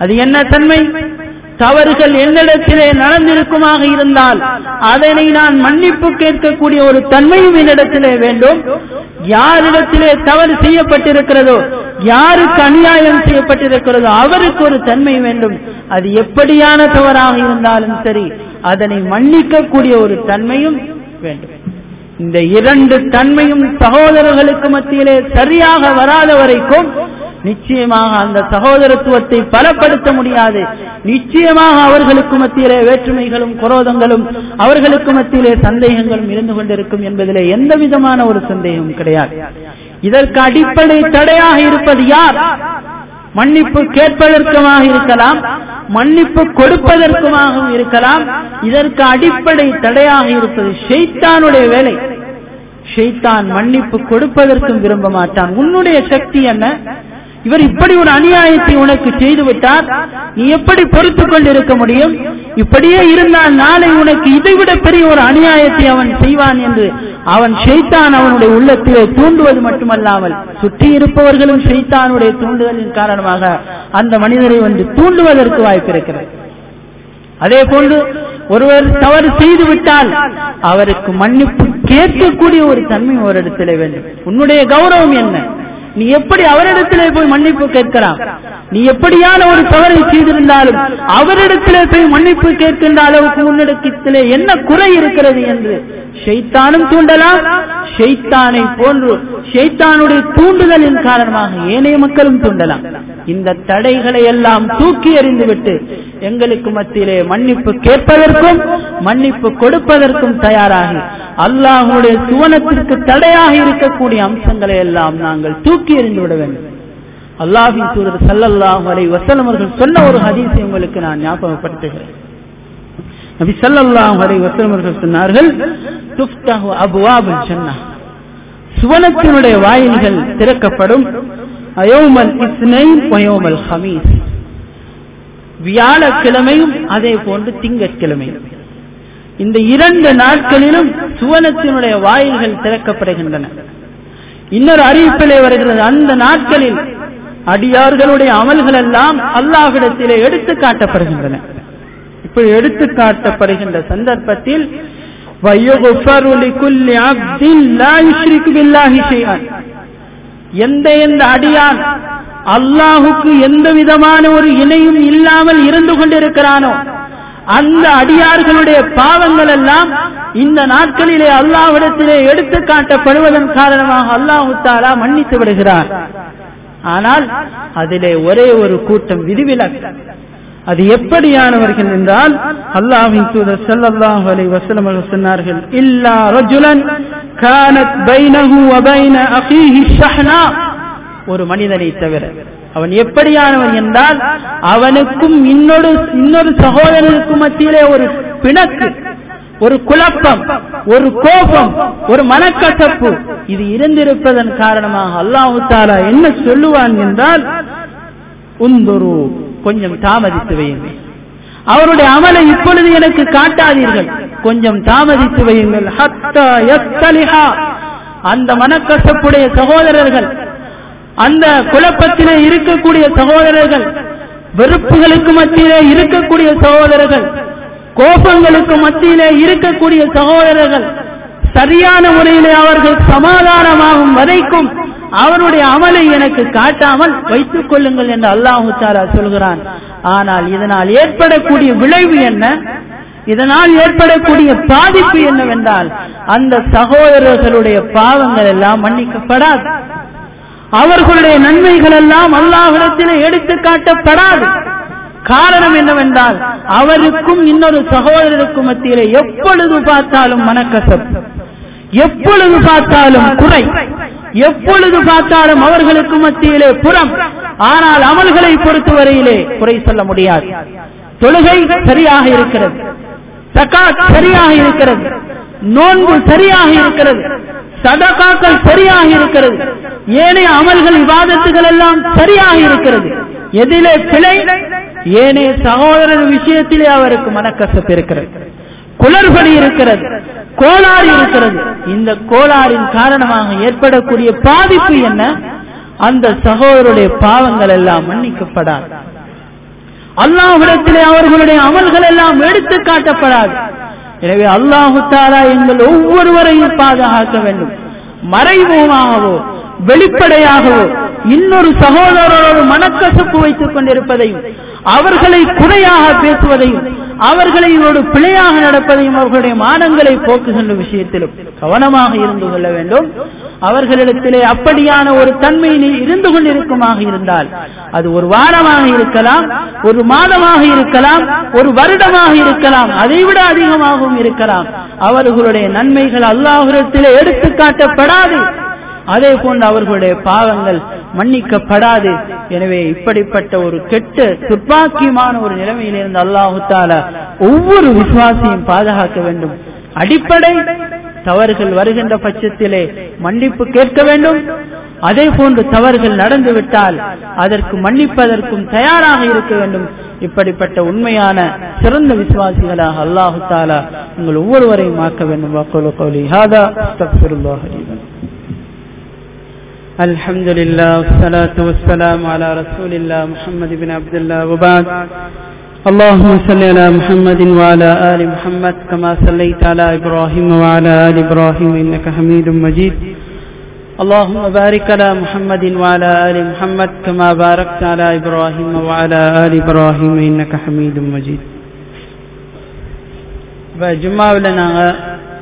அது என்ன தன்மை தவறுகள் என்னிடத்திலே நடந்திருக்குமாக இருந்தால் அதனை நான் மன்னிப்பு கேட்கக்கூடிய ஒரு தன்மையும் என்னிடத்திலே வேண்டும் யாரிடத்திலே தவறு செய்யப்பட்டிருக்கிறதோ யாருக்கு அநியாயம் செய்யப்பட்டிருக்கிறதோ அவருக்கு ஒரு தன்மை வேண்டும் அது எப்படியான தவறாக இருந்தாலும் சரி அதனை மன்னிக்கக்கூடிய ஒரு தன்மையும் வேண்டும் இந்த இரண்டு தன்மையும் சகோதரர்களுக்கு மத்தியிலே சரியாக வராத வரைக்கும் நிச்சயமாக அந்த சகோதரத்துவத்தை பலப்படுத்த முடியாது நிச்சயமாக அவர்களுக்கு மத்தியிலே வேற்றுமைகளும் குரோதங்களும் அவர்களுக்கு மத்தியிலே சந்தேகங்களும் இருந்து கொண்டிருக்கும் என்பதிலே எந்த விதமான ஒரு சந்தேகமும் கிடையாது இதற்கு அடிப்படை தடையாக இருப்பது யார் மன்னிப்பு கேட்பதற்குமாக இருக்கலாம் மன்னிப்பு கொடுப்பதற்குமாகவும் இருக்கலாம் இதற்கு அடிப்படை தடையாக இருப்பது ஷெய்தானுடைய வேலை ஷெய்தான் மன்னிப்பு கொடுப்பதற்கும் விரும்ப மாட்டான் உன்னுடைய சக்தி என்ன இவர் இப்படி ஒரு அநியாயத்தை உனக்கு செய்து விட்டார் நீ எப்படி பொறுத்துக் கொண்டிருக்க முடியும் இப்படியே இருந்தால் நாளை உனக்கு இதைவிட பெரிய ஒரு அநியாயத்தை அவன் செய்வான் என்று அவன் ஷெய்தான் அவனுடைய உள்ளத்திலே தூண்டுவது மட்டுமல்லாமல் சுற்றி இருப்பவர்களும் ஷெய்தானுடைய தூண்டுதலின் காரணமாக அந்த மனிதரை வந்து தூண்டுவதற்கு வாய்ப்பு இருக்கிறது அதே போன்று ஒருவர் தவறு செய்து விட்டால் அவருக்கு மன்னிப்பு கேட்கக்கூடிய ஒரு தன்மை ஒரு இடத்திலே வேண்டும் உன்னுடைய கௌரவம் என்ன நீ எப்படி அவரிடத்திலே போய் மன்னிப்பு கேட்கலாம் நீ எப்படியான ஒரு தவறை செய்திருந்தாலும் அவரிடத்திலே போய் மன்னிப்பு கேட்கின்ற அளவுக்கு உன்னிடத்திலே என்ன குறை இருக்கிறது என்று ஷெய்தானும் தூண்டலாம் ஷெய்தானை போன்று ஷெய்தானுடைய தூண்டுதலின் காரணமாக ஏனைய மக்களும் தூண்டலாம் இந்த தடைகளை எல்லாம் தூக்கி எறிந்துவிட்டு எங்களுக்கு மத்தியிலே மன்னிப்பு கேட்பதற்கும் மன்னிப்பு கொடுப்பதற்கும் தயாராகி அல்லாஹுடைய சுவனத்திற்கு தடையாக இருக்கக்கூடிய அம்சங்களை எல்லாம் நாங்கள் தூக்கி எறிந்து விட வேண்டும் அல்லாஹின் தூதர் சல்லல்லாஹு அலை வசலம் அவர்கள் சொன்ன ஒரு ஹதீஸை உங்களுக்கு நான் ஞாபகப்படுத்துகிறேன் நபி சல்லல்லாஹு அலை வசலம் அவர்கள் சொன்னார்கள் துஃப்தஹு அபுவாபுல் ஜன்னah சுவனத்தினுடைய வாயில்கள் திறக்கப்படும் அயோமல் இஸ்னைன் வயோமல் ஹமீஸ் வியாழக்கிழமையும் அதே போன்று திங்கட்கிழமையும் இந்த இரண்டு நாட்களிலும் சுவனத்தினுடைய வாயில்கள் திறக்கப்படுகின்றன இன்னொரு அறிவிப்பிலே வருகிறது அந்த நாட்களில் அடியார்களுடைய அமல்கள் எல்லாம் அல்லாஹ்விடத்திலே எடுத்து காட்டப்படுகின்றன இப்படி எடுத்து காட்டப்படுகின்ற சந்தர்ப்பத்தில் எந்த எந்த அடியான் அல்லாஹுக்கு எந்த விதமான ஒரு இணையும் இல்லாமல் இருந்து கொண்டிருக்கிறானோ அந்த அடியார்களுடைய பாவங்கள் எல்லாம் இந்த நாட்களிலே அல்லாஹ்விடத்திலே எடுத்து காட்டப்படுவதன் காரணமாக அல்லாஹு தாலா மன்னித்து விடுகிறார் ஆனால் அதிலே ஒரே ஒரு கூட்டம் விதிவிலக்கு அது எப்படியானவர்கள் என்றால் அல்லாஹின் தூதர் ஸல்லல்லாஹு அலைஹி வஸல்லம் அவர்கள் சொன்னார்கள் இல்லா ரஜுலன் கானத் பைனஹு வ பைன அகீஹி ஷஹ்னா ஒரு மனிதனை தவிர அவன் எப்படியானவன் என்றால் அவனுக்கும் இன்னொரு இன்னொரு சகோதரனுக்கும் மத்தியிலே ஒரு பிணக்கு ஒரு குழப்பம் ஒரு கோபம் ஒரு மனக்கசப்பு இது இருந்திருப்பதன் காரணமாக அல்லாஹு தாலா என்ன சொல்லுவான் என்றால் உந்துரு கொஞ்சம் தாமதித்து வையுங்கள் அவருடைய அமலை இப்பொழுது எனக்கு காட்டாதீர்கள் கொஞ்சம் தாமதித்து வையுங்கள் ஹத்தா யஸ்தலிஹா அந்த மனக்கசப்புடைய சகோதரர்கள் அந்த குழப்பத்திலே இருக்கக்கூடிய சகோதரர்கள் வெறுப்புகளுக்கு மத்தியிலே இருக்கக்கூடிய சகோதரர்கள் கோபங்களுக்கு மத்தியிலே இருக்கக்கூடிய சகோதரர்கள் சரியான முறையிலே அவர்கள் சமாதானமாகும் வரைக்கும் அவருடைய அமலை எனக்கு காட்டாமல் வைத்துக் கொள்ளுங்கள் என்று அல்லாஹு தாலா சொல்கிறான் ஆனால் இதனால் ஏற்படக்கூடிய விளைவு என்ன இதனால் ஏற்படக்கூடிய பாதிப்பு என்னவென்றால் அந்த சகோதரர்களுடைய பாவங்கள் எல்லாம் மன்னிக்கப்படாது அவர்களுடைய நன்மைகள் எல்லாம் அல்லாஹிடத்திலே எடுத்து காட்டப்படாது காரணம் என்னவென்றால் அவருக்கும் இன்னொரு சகோதரருக்கும் மத்தியிலே எப்பொழுது பார்த்தாலும் மனக்கசப்பு எப்பொழுது பார்த்தாலும் குறை எப்பொழுது பார்த்தாலும் அவர்களுக்கு மத்தியிலே புறம் ஆனால் அமல்களை பொறுத்தவரையிலே குறை சொல்ல முடியாது தொழுகை சரியாக இருக்கிறது சகாத் சரியாக இருக்கிறது நோன்பு சரியாக இருக்கிறது சதகாக்கள் சரியாக இருக்கிறது ஏனைய அமல்கள் விவாதத்துகள் எல்லாம் சரியாக இருக்கிறது எதிலே பிழை ஏனைய சகோதரர் விஷயத்திலே அவருக்கு மனக்கசப்பு இருக்கிறது குளறுபடி இருக்கிறது கோளாறு இருக்கிறது இந்த கோளாறின் காரணமாக ஏற்படக்கூடிய பாதிப்பு என்ன அந்த சகோதரருடைய பாவங்கள் எல்லாம் மன்னிக்கப்படாது அல்லாஹிடத்திலே அவர்களுடைய அமல்கள் எல்லாம் எடுத்து காட்டப்படாது எனவே அல்லாஹு தாலா எங்கள் ஒவ்வொருவரையும் பாதுகாக்க வேண்டும் மறைமுகமாகவோ வெளிப்படையாகவோ இன்னொரு சகோதரரோடு மனக்கசப்பு வைத்துக் கொண்டிருப்பதையும் அவர்களை குறையாக பேசுவதையும் அவர்களை ஒரு பிழையாக நடப்பதையும் அவர்களுடைய மானங்களை போக்குகின்ற விஷயத்திலும் கவனமாக இருந்து கொள்ள வேண்டும் அவர்களிடத்திலே அப்படியான ஒரு தன்மை இருந்து கொண்டிருக்குமாக இருந்தால் அது ஒரு வாரமாக இருக்கலாம் ஒரு மாதமாக இருக்கலாம் ஒரு வருடமாக இருக்கலாம் அதைவிட அதிகமாகவும் இருக்கலாம் அவர்களுடைய நன்மைகள் அல்லாஹுரத்திலே எடுத்து காட்டப்படாது அதே போன்று அவர்களுடைய பாவங்கள் மன்னிக்கப்படாது எனவே இப்படிப்பட்ட ஒரு கெட்ட துப்பாக்கியமான ஒரு நிலைமையில் இருந்து அல்லாஹு தால ஒவ்வொரு விசுவாசியும் பாதுகாக்க வேண்டும் அடிப்படை தவறுகள் வருகின்ற பட்சத்திலே மன்னிப்பு கேட்க வேண்டும் அதே போன்று தவறுகள் நடந்துவிட்டால் அதற்கு மன்னிப்பதற்கும் தயாராக இருக்க வேண்டும் இப்படிப்பட்ட உண்மையான சிறந்த விசுவாசிகளாக அல்லாஹு தாலா உங்கள் ஒவ்வொருவரையும் ஆக்க வேண்டும் வக்கோலு கௌலி ஹாதா அஸ்தக்ஃபிருல்லாஹ் லீ الحمد لله والصلاة والسلام على رسول الله محمد بن عبد الله وبعد اللهم صل على محمد وعلى آل محمد كما صليت على إبراهيم وعلى آل إبراهيم إنك حميد مجيد اللهم بارك على محمد وعلى آل محمد كما باركت على إبراهيم وعلى آل إبراهيم إنك حميد مجيد ஜும்மாவில் நாங்கள்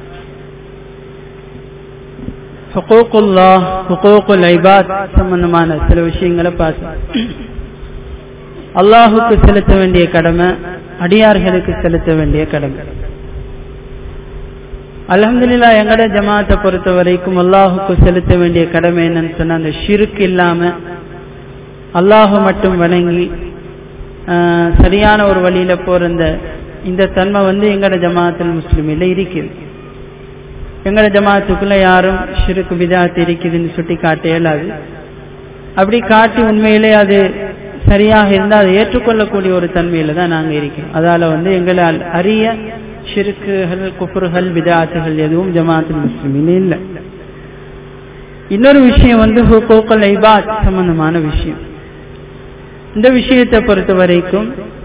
ஹுகூக்குல்லா ஹுகூக்குல் ஐபாத் சம்பந்தமான சில விஷயங்களை பார்த்தோம் அல்லாஹுக்கு செலுத்த வேண்டிய கடமை அடியார்களுக்கு செலுத்த வேண்டிய கடமை அலமதுல்லா எங்கட ஜமாத்தை பொறுத்த வரைக்கும் அல்லாஹுக்கு செலுத்த வேண்டிய கடமை என்னன்னு சொன்னா அந்த ஷிருக்கு இல்லாம அல்லாஹு மட்டும் வணங்கி சரியான ஒரு வழியில போற இந்த இந்த தன்மை வந்து எங்கட ஜமாத்தில் முஸ்லிமில் இருக்குது எங்கட ஜமாத்துக்குள்ள யாரும் ஷிருக்கு விதாத்து இருக்குதுன்னு சுட்டி காட்ட இயலாது அப்படி காட்டி உண்மையிலே அது சரியாக இருந்தால் அதை ஏற்றுக்கொள்ளக்கூடிய ஒரு தன்மையில தான் நாங்க இருக்கோம் அதால வந்து எங்களால் அரிய ஷிருக்குகள் குஃபுர்கள் விதாத்துகள் எதுவும் ஜமாத்துல் முஸ்லிமின் இல்லை இன்னொரு விஷயம் வந்து ஹுகோக்கல் ஐபாத் சம்பந்தமான விஷயம் இந்த விஷயத்தை பொறுத்த வரைக்கும்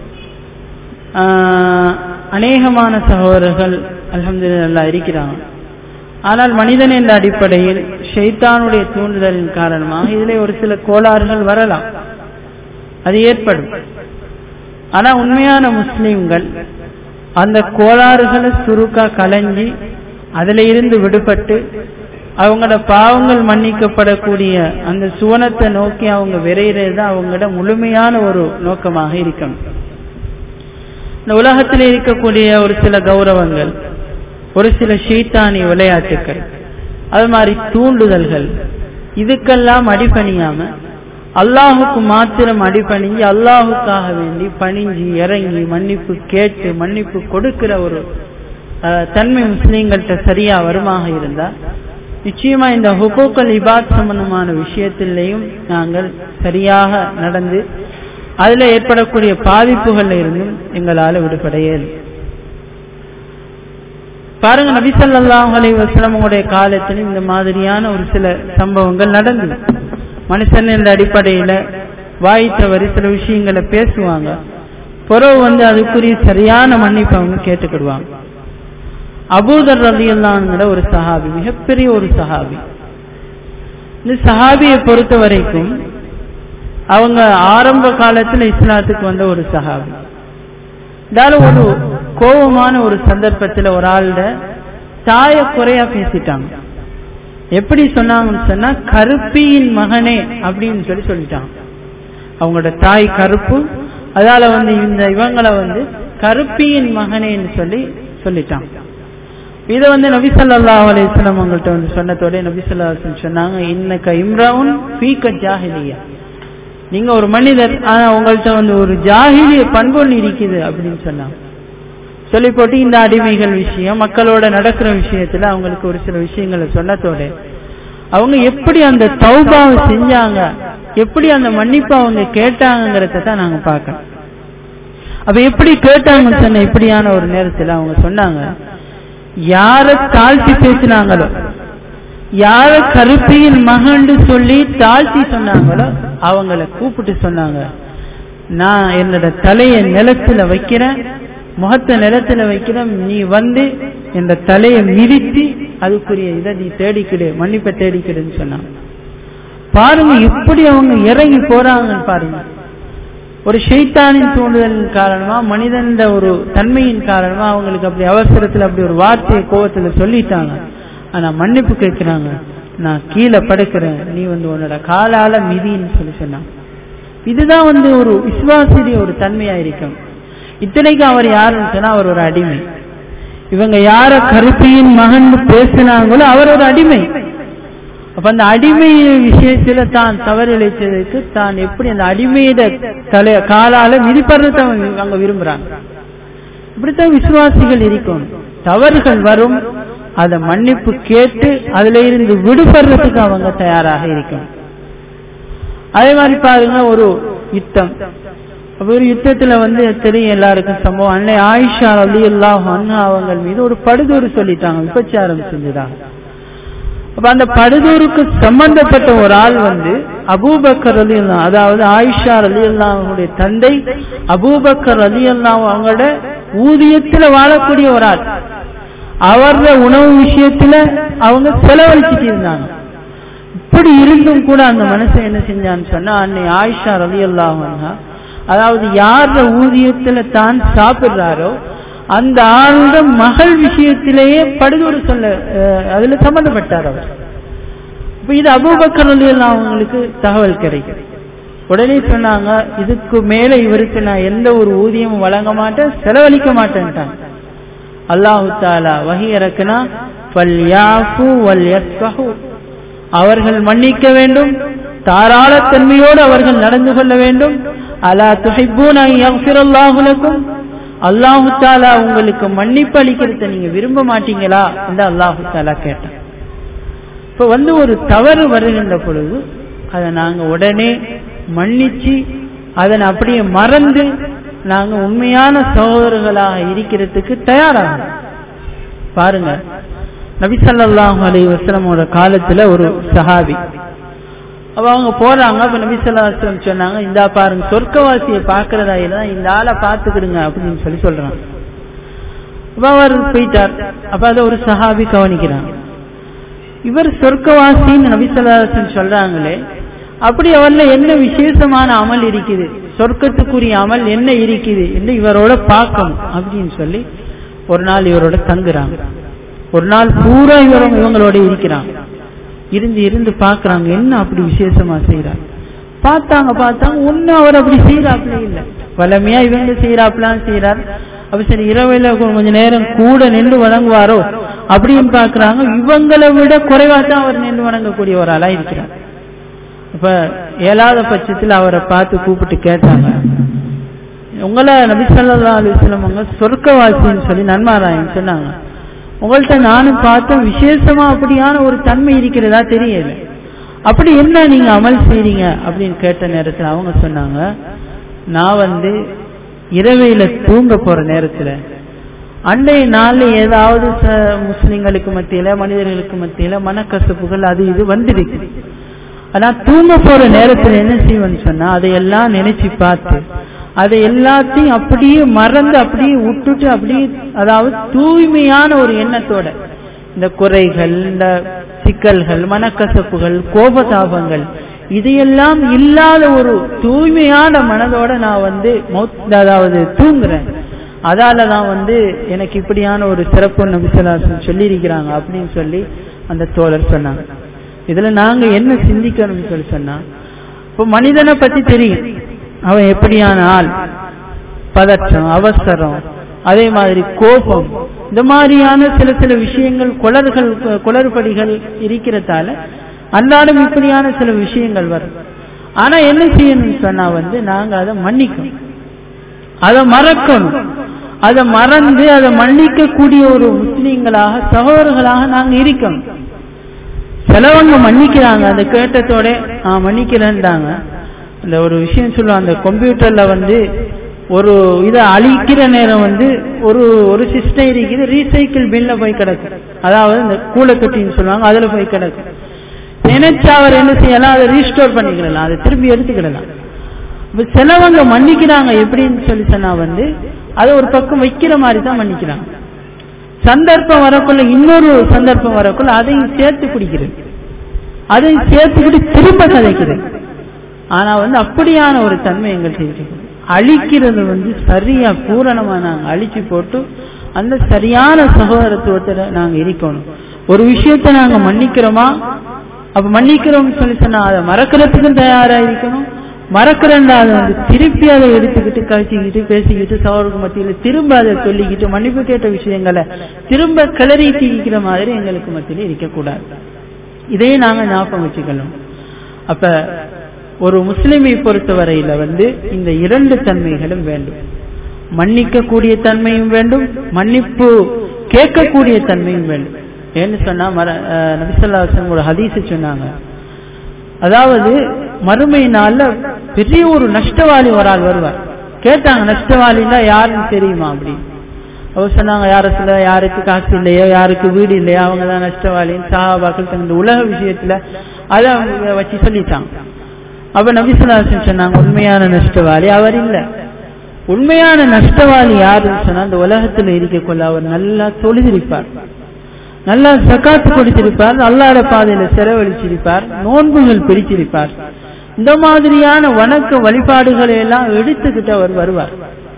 அநேகமான சகோதரர்கள் அலமதுல்லா இருக்கிறாங்க ஆனால் மனிதன் என்ற அடிப்படையில் ஷைத்தானுடைய தூண்டுதலின் காரணமாக இதில் ஒரு சில கோளாறுகள் வரலாம் அது ஏற்படும் ஆனா உண்மையான முஸ்லிம்கள் அந்த கோளாறுகளை சுருக்கா கலைஞ்சி அதுல இருந்து விடுபட்டு அவங்களோட பாவங்கள் மன்னிக்கப்படக்கூடிய அந்த சுவனத்தை நோக்கி அவங்க விரைகிறது அவங்களோட முழுமையான ஒரு நோக்கமாக இருக்கணும் இந்த உலகத்தில் இருக்கக்கூடிய ஒரு சில கௌரவங்கள் ஒரு சில ஷீத்தானி விளையாட்டுக்கள் அது மாதிரி தூண்டுதல்கள் இதுக்கெல்லாம் அடிபணியாம அல்லாஹுக்கு மாத்திரம் அடிபணிஞ்சு அல்லாஹுக்காக வேண்டி பணிஞ்சு இறங்கி மன்னிப்பு கேட்டு மன்னிப்பு கொடுக்கிற ஒரு தன்மை முஸ்லீம்கள்ட்ட சரியா வருமாக இருந்தா நிச்சயமா இந்த ஹுகூக்கல் இபாத் சம்பந்தமான விஷயத்திலையும் நாங்கள் சரியாக நடந்து அதுல ஏற்படக்கூடிய பாதிப்புகள்ல இருந்தும் எங்களால் விடுபட இயலும் பாருங்க நபிசல்லாஹ் அலி வஸ்லமுடைய காலத்தில் இந்த மாதிரியான ஒரு சில சம்பவங்கள் நடந்தது மனுஷன் என்ற அடிப்படையில வாய் தவறி சில விஷயங்களை பேசுவாங்க புறவு வந்து அதுக்குரிய சரியான மன்னிப்பு அவங்க கேட்டுக்கிடுவாங்க அபூதர் ரதி அல்லாங்கிற ஒரு சஹாபி மிகப்பெரிய ஒரு சஹாபி இந்த சஹாபியை பொறுத்த வரைக்கும் அவங்க ஆரம்ப காலத்துல இஸ்லாத்துக்கு வந்த ஒரு சஹாபி இருந்தாலும் ஒரு கோபமான ஒரு சந்தர்ப்பத்தில் ஒரு ஆள்ட தாய குறையா பேசிட்டாங்க எப்படி சொன்னாங்கன்னு சொன்னா கருப்பியின் மகனே அப்படின்னு சொல்லி சொல்லிட்டாங்க அவங்களோட தாய் கருப்பு அதால வந்து இந்த இவங்களை வந்து கருப்பியின் மகனேன்னு சொல்லி சொல்லிட்டாங்க இதை வந்து நபிசல்லா அலிஸ்லாம் அவங்கள்ட்ட வந்து சொன்னதோட நபிசல்லா சொன்னாங்க இன்னக்க இம்ரான் ஃபீக்க ஜாஹிலியா நீங்க ஒரு மனிதர் ஆனா உங்கள்கிட்ட வந்து ஒரு ஜாகிலிய பண்பொன்று இருக்குது அப்படின்னு சொன்னாங்க சொல்லி போட்டு இந்த அடிமைகள் விஷயம் மக்களோட நடக்கிற விஷயத்துல அவங்களுக்கு ஒரு சில விஷயங்களை சொன்னதோட அவங்க எப்படி அந்த தௌபாவை செஞ்சாங்க எப்படி அந்த மன்னிப்பு அவங்க கேட்டாங்கிறத தான் நாங்க பார்க்கணும் அப்ப எப்படி கேட்டாங்கன்னு சொன்ன இப்படியான ஒரு நேரத்துல அவங்க சொன்னாங்க யார தாழ்த்தி பேசினாங்களோ யார கருப்பியின் மகன் சொல்லி தாழ்த்தி சொன்னாங்களோ அவங்கள கூப்பிட்டு சொன்னாங்க நான் என்னோட தலையை நிலத்துல வைக்கிறேன் முகத்தை நிலத்துல வைக்கிறேன் நீ வந்து இந்த தலையை மிதித்து அதுக்குரிய இதை நீ தேடிக்கிடு மன்னிப்பை தேடிக்கிடுன்னு சொன்னான் பாருங்க இப்படி அவங்க இறங்கி போறாங்கன்னு பாருங்க ஒரு ஷெய்தானின் தூண்டுதலின் காரணமா மனிதன் ஒரு தன்மையின் காரணமா அவங்களுக்கு அப்படி அவசரத்துல அப்படி ஒரு வார்த்தையை கோவத்துல சொல்லிட்டாங்க ஆனா மன்னிப்பு கேட்கிறாங்க நான் கீழே படுக்கிறேன் நீ வந்து உன்னோட காலால மிதின்னு சொல்லி சொன்னான் இதுதான் வந்து ஒரு விசுவாசிய ஒரு தன்மையா இருக்கும் இத்தனைக்கு அவர் யாருன்னு சொன்னா அவர் ஒரு அடிமை இவங்க யார கருப்பியின் மகன் பேசினாங்களோ அவர் ஒரு அடிமை அப்ப அந்த அடிமை விஷயத்துல தான் தவறிழைச்சதுக்கு தான் எப்படி அந்த அடிமையிட தலை காலால மிதிப்படுறத அங்க விரும்புறாங்க இப்படித்தான் விசுவாசிகள் இருக்கும் தவறுகள் வரும் அதை மன்னிப்பு கேட்டு அதுல இருந்து விடுபடுறதுக்கு அவங்க தயாராக இருக்கும் அதே மாதிரி பாருங்க ஒரு யுத்தம் அப்ப ஒரு யுத்தத்துல வந்து தெரியும் எல்லாருக்கும் சம்பவம் அன்னை ஆயிஷா அலி அல்லாஹ் அண்ணா அவங்க மீது ஒரு படுதூறு சொல்லிட்டாங்க விபச்சாரம் செஞ்சதாக அப்ப அந்த படுதூருக்கு சம்பந்தப்பட்ட ஒரு ஆள் வந்து அபூபக்கர் அலி அல்லா அதாவது ஆயிஷா அலி அல்லாவுடைய தந்தை அபூபக்கர் அலி அல்லா அவங்களோட ஊதியத்துல வாழக்கூடிய ஒரு ஆள் அவர உணவு விஷயத்துல அவங்க செலவழிச்சிட்டு இருந்தாங்க இப்படி இருந்தும் கூட அந்த மனசை என்ன செஞ்சான்னு சொன்னா அன்னை ஆயிஷா ரவி அல்லாஹா அதாவது யார ஊதியத்துல தான் சாப்பிடுறாரோ அந்த ஆளுட மகள் விஷயத்திலேயே படுகொடு சொல்ல அதுல சம்பந்தப்பட்டார் அவர் இப்ப இது அபூபக்கர் அலி அவங்களுக்கு தகவல் கிடைக்கும் உடனே சொன்னாங்க இதுக்கு மேல இவருக்கு நான் எந்த ஒரு ஊதியமும் வழங்க மாட்டேன் செலவழிக்க மாட்டேன்ட்டாங்க அல்லாஹு தாலா வகி இறக்குனா அவர்கள் மன்னிக்க வேண்டும் தாராளத்தன்மையோடு அவர்கள் நடந்து கொள்ள வேண்டும் அலா துஹைபூனாகும் அல்லாஹு தாலா உங்களுக்கு மன்னிப்பு அளிக்கிறத நீங்க விரும்ப மாட்டீங்களா என்று அல்லாஹு தாலா கேட்டான் இப்ப வந்து ஒரு தவறு வருகின்ற பொழுது அதை நாங்க உடனே மன்னிச்சு அதனை அப்படியே மறந்து நாங்க உண்மையான சகோதரர்களாக இருக்கிறதுக்கு தயாராகும் பாருங்க நபிசல்லாஹு அலி வஸ்லமோட காலத்துல ஒரு சஹாபி அப்ப அவங்க போறாங்க அப்ப நபிசல்லாஸ்லம் சொன்னாங்க இந்த பாருங்க சொர்க்கவாசியை பாக்குறதா இல்லைன்னா இந்த ஆளை பாத்துக்கிடுங்க அப்படின்னு சொல்லி சொல்றாங்க அப்ப அவர் போயிட்டார் அப்ப அதை ஒரு சஹாபி கவனிக்கிறாங்க இவர் சொர்க்கவாசின்னு நபிசல்லாஸ்லம் சொல்றாங்களே அப்படி அவர்ல என்ன விசேஷமான அமல் இருக்குது சொர்க்கத்துக்குரிய அமல் என்ன இருக்குது என்று இவரோட பார்க்கணும் அப்படின்னு சொல்லி ஒரு நாள் இவரோட தங்குறாங்க ஒரு நாள் பூரா இவரும் இவங்களோட இருக்கிறாங்க இருந்து இருந்து பாக்குறாங்க என்ன அப்படி விசேஷமா செய்யறாங்க பார்த்தாங்க பார்த்தாங்க ஒன்னும் அவர் அப்படி செய்யறாப்புல இல்ல வளமையா இவங்க செய்யறாப்புலாம் செய்யறார் அப்ப சரி இரவுல கொஞ்ச நேரம் கூட நின்று வணங்குவாரோ அப்படின்னு பாக்குறாங்க இவங்களை விட குறைவா தான் அவர் நின்று வணங்கக்கூடிய ஒரு ஆளா இருக்கிறார் இப்ப ஏழாத பட்சத்தில் அவரை பார்த்து கூப்பிட்டு கேட்டாங்க உங்களை நபிசல்லா அலிஸ்லம் அவங்க சொர்க்கவாசின்னு சொல்லி நன்மாராயன் சொன்னாங்க உங்கள்கிட்ட நானும் பார்த்தேன் விசேஷமா அப்படியான ஒரு தன்மை இருக்கிறதா தெரியல அப்படி என்ன நீங்க அமல் செய்றீங்க அப்படின்னு கேட்ட நேரத்தில் அவங்க சொன்னாங்க நான் வந்து இரவையில தூங்க போற நேரத்துல அன்றைய நாள்ல ஏதாவது முஸ்லிம்களுக்கு மத்தியில மனிதர்களுக்கு மத்தியில மனக்கசப்புகள் அது இது வந்திருக்கு ஆனா தூங்க போற நேரத்துல என்ன செய்வேன்னு சொன்னா அதையெல்லாம் நினைச்சு பார்த்து அதை எல்லாத்தையும் அப்படியே மறந்து அப்படியே விட்டுட்டு அப்படியே அதாவது தூய்மையான ஒரு எண்ணத்தோட இந்த குறைகள் இந்த சிக்கல்கள் மனக்கசப்புகள் கோபதாபங்கள் இதையெல்லாம் இல்லாத ஒரு தூய்மையான மனதோட நான் வந்து அதாவது தூங்குறேன் அதால தான் வந்து எனக்கு இப்படியான ஒரு சிறப்பு நபிசலாசன் சொல்லியிருக்கிறாங்க அப்படின்னு சொல்லி அந்த தோழர் சொன்னாங்க இதுல நாங்க என்ன சிந்திக்கணும்னு சொல்லி சொன்னா இப்போ மனிதனை பத்தி தெரியும் அவன் எப்படியான ஆள் பதற்றம் அவசரம் அதே மாதிரி கோபம் இந்த மாதிரியான சில சில விஷயங்கள் குளறுகள் குளறுபடிகள் இருக்கிறதால அன்றாடம் இப்படியான சில விஷயங்கள் வரும் ஆனா என்ன செய்யணும்னு சொன்னா வந்து நாங்க அதை மன்னிக்கணும் அதை மறக்கணும் அதை மறந்து அதை மன்னிக்கக்கூடிய ஒரு முஸ்லீம்களாக சகோதரர்களாக நாங்க இருக்கணும் சிலவங்க மன்னிக்கிறாங்க அந்த கேட்டத்தோட ஆஹ் மன்னிக்கிறேன்டாங்க இந்த ஒரு விஷயம் சொல்லுவாங்க அந்த கம்ப்யூட்டர்ல வந்து ஒரு இதை அழிக்கிற நேரம் வந்து ஒரு ஒரு சிஸ்டம் இருக்குது ரீசைக்கிள் பின்ல போய் கிடக்கு அதாவது இந்த கூலக்கட்டின்னு சொல்லுவாங்க அதுல போய் கிடக்கு நினைச்சா அவர் என்ன செய்யலாம் அதை ரீஸ்டோர் பண்ணிக்கிடலாம் அதை திரும்பி எடுத்துக்கிடலாம் இப்ப சிலவங்க மன்னிக்கிறாங்க எப்படின்னு சொல்லி சொன்னா வந்து அதை ஒரு பக்கம் வைக்கிற மாதிரி தான் மன்னிக்கிறாங்க சந்தர்ப்பம் வரக்குள்ள இன்னொரு சந்தர்ப்பம் வரக்குள்ள அதையும் சேர்த்து குடிக்கிறது அதையும் சேர்த்துக்கிட்டு திரும்ப கதைக்கிறது ஆனா வந்து அப்படியான ஒரு தன்மை எங்கள்கிட்ட இருக்குது அழிக்கிறது வந்து சரியா பூரணமா நாங்க அழிச்சு போட்டு அந்த சரியான சகோதரத்துவத்துல நாங்க இருக்கணும் ஒரு விஷயத்த நாங்க மன்னிக்கிறோமா அப்ப மன்னிக்கிறோம்னு சொல்லி சொன்னா அதை மறக்கிறதுக்கும் தயாரா இருக்கணும் மறக்கிறேன்டா அதை வந்து திருப்பி அதை எடுத்துக்கிட்டு கழிச்சுக்கிட்டு பேசிக்கிட்டு சவருக்கு மத்தியில் திரும்ப அதை சொல்லிக்கிட்டு மன்னிப்பு கேட்ட விஷயங்களை திரும்ப கிளறி தீக்கிற மாதிரி எங்களுக்கு மத்தியில் இருக்கக்கூடாது இதையே நாங்க ஞாபகம் வச்சுக்கணும் அப்ப ஒரு முஸ்லிமை பொறுத்தவரையில வந்து இந்த இரண்டு தன்மைகளும் வேண்டும் மன்னிக்கக்கூடிய தன்மையும் வேண்டும் மன்னிப்பு கேட்கக்கூடிய தன்மையும் வேண்டும் ஏன்னு சொன்னா மர நபிசல்லாசன் ஒரு ஹதீஸ் சொன்னாங்க அதாவது மறுமை நாள்ல பெரிய ஒரு நஷ்டவாளி ஒரு ஆள் வருவார் கேட்டாங்க நஷ்டவாளின்னா யாருன்னு தெரியுமா அப்படி அவர் சொன்னாங்க யார சொல்ல யாருக்கு காசு இல்லையோ யாருக்கு வீடு இல்லையோ அவங்க தான் நஷ்டவாளின்னு சாபாக்கள் தங்க உலக விஷயத்துல அதை அவங்க வச்சு சொல்லிட்டாங்க அப்ப நபிசுல்லாசன் சொன்னாங்க உண்மையான நஷ்டவாளி அவர் இல்ல உண்மையான நஷ்டவாளி யாருன்னு சொன்னா அந்த உலகத்துல இருக்கக்குள்ள அவர் நல்லா தொழுதிருப்பார் நல்லா சக்காத்து கொடுத்திருப்பார் அல்லாட பாதையில செலவழிச்சிருப்பார் நோன்புகள் பிரிச்சிருப்பார் இந்த மாதிரியான வணக்க வழிபாடுகளை எல்லாம் எடுத்துக்கிட்டு அவர் வருவார்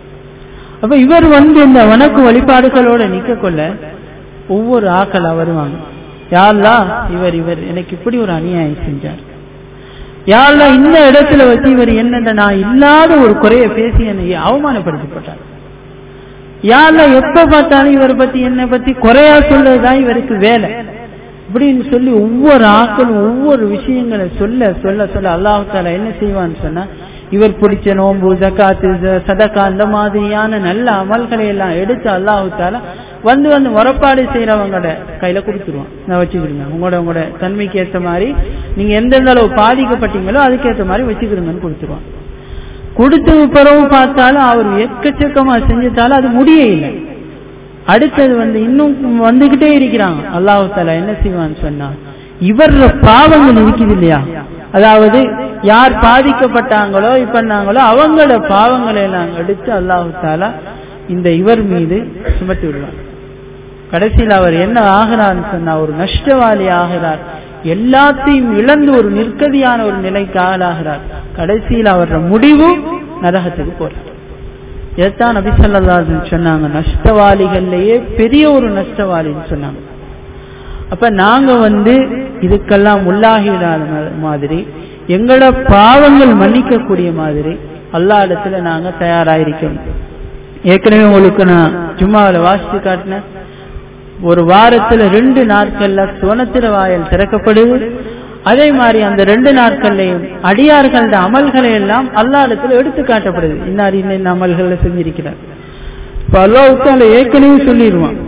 அப்ப இவர் வந்து இந்த வணக்க வழிபாடுகளோட நிக்க கொள்ள ஒவ்வொரு ஆக்களா வருவாங்க யாருலா இவர் இவர் எனக்கு இப்படி ஒரு அநியாயம் செஞ்சார் யாரெல்லாம் இந்த இடத்துல வச்சு இவர் என்னென்ன நான் இல்லாத ஒரு குறைய பேசி என்னை அவமானப்படுத்தப்பட்டார் யாரெல்லாம் எப்ப பார்த்தாலும் இவரை பத்தி என்னை பத்தி குறையா சொல்றதுதான் இவருக்கு வேலை இப்படின்னு சொல்லி ஒவ்வொரு ஆக்களும் ஒவ்வொரு விஷயங்களை சொல்ல சொல்ல சொல்ல அல்லாஹால என்ன செய்வான்னு சொன்னா இவர் பிடிச்ச நோம்பு ஜக்காத்து சதக்கா அந்த மாதிரியான நல்ல அமல்களை எல்லாம் எடுத்து அல்லாஹால வந்து வந்து முறப்பாடு செய்யறவங்களோட கையில கொடுத்துருவான் நான் வச்சுக்கிடுங்க உங்களோட உங்களோட தன்மைக்கு ஏற்ற மாதிரி நீங்க எந்தெந்த அளவு பாதிக்கப்பட்டீங்களோ அதுக்கேற்ற மாதிரி வச்சுக்கிடுங்கன்னு கொடுத்துருவான் கொடுத்த பிறகு பார்த்தாலும் அவர் எக்கச்சக்கமா செஞ்சுட்டாலும் அது முடிய இல்லை அடுத்தது வந்து இன்னும் வந்துகிட்டே இருக்கிறாங்க அல்லாஹு தாலா என்ன செய்வான்னு சொன்னா இவர பாவங்கள் இருக்குது இல்லையா அதாவது யார் பாதிக்கப்பட்டாங்களோ பண்ணாங்களோ அவங்களோட பாவங்களை எல்லாம் எடுத்து அல்லாஹு தாலா இந்த இவர் மீது சுமத்தி விடுவார் கடைசியில் அவர் என்ன ஆகிறார்னு சொன்னா ஒரு நஷ்டவாளி ஆகிறார் எல்லாத்தையும் இழந்து ஒரு நிற்கதியான ஒரு நிலைக்கு ஆளாகிறார் கடைசியில் அவரோட முடிவு நரகத்துக்கு போறார் இதைத்தான் நபிசல்லாசன் சொன்னாங்க நஷ்டவாளிகள்லயே பெரிய ஒரு நஷ்டவாளின்னு சொன்னாங்க அப்ப நாங்க வந்து இதுக்கெல்லாம் உள்ளாகிடாத மாதிரி எங்களோட பாவங்கள் மன்னிக்கக்கூடிய மாதிரி அல்லா இடத்துல நாங்க தயாராயிருக்கோம் ஏற்கனவே உங்களுக்கு நான் ஜும்மாவில் வாசித்து காட்டினேன் ஒரு வாரத்துல ரெண்டு நாட்கள்ல சுவனத்திர வாயல் திறக்கப்படுது அதே மாதிரி அந்த ரெண்டு நாட்கள்லையும் அடியார்களோட அமல்களை எல்லாம் அல்லா இடத்துல எடுத்து காட்டப்படுது இன்னார் இன்ன அமல்களை செஞ்சிருக்கிறார் இப்ப அல்லாவுக்கு ஏற்கனவே சொல்லிடுவான்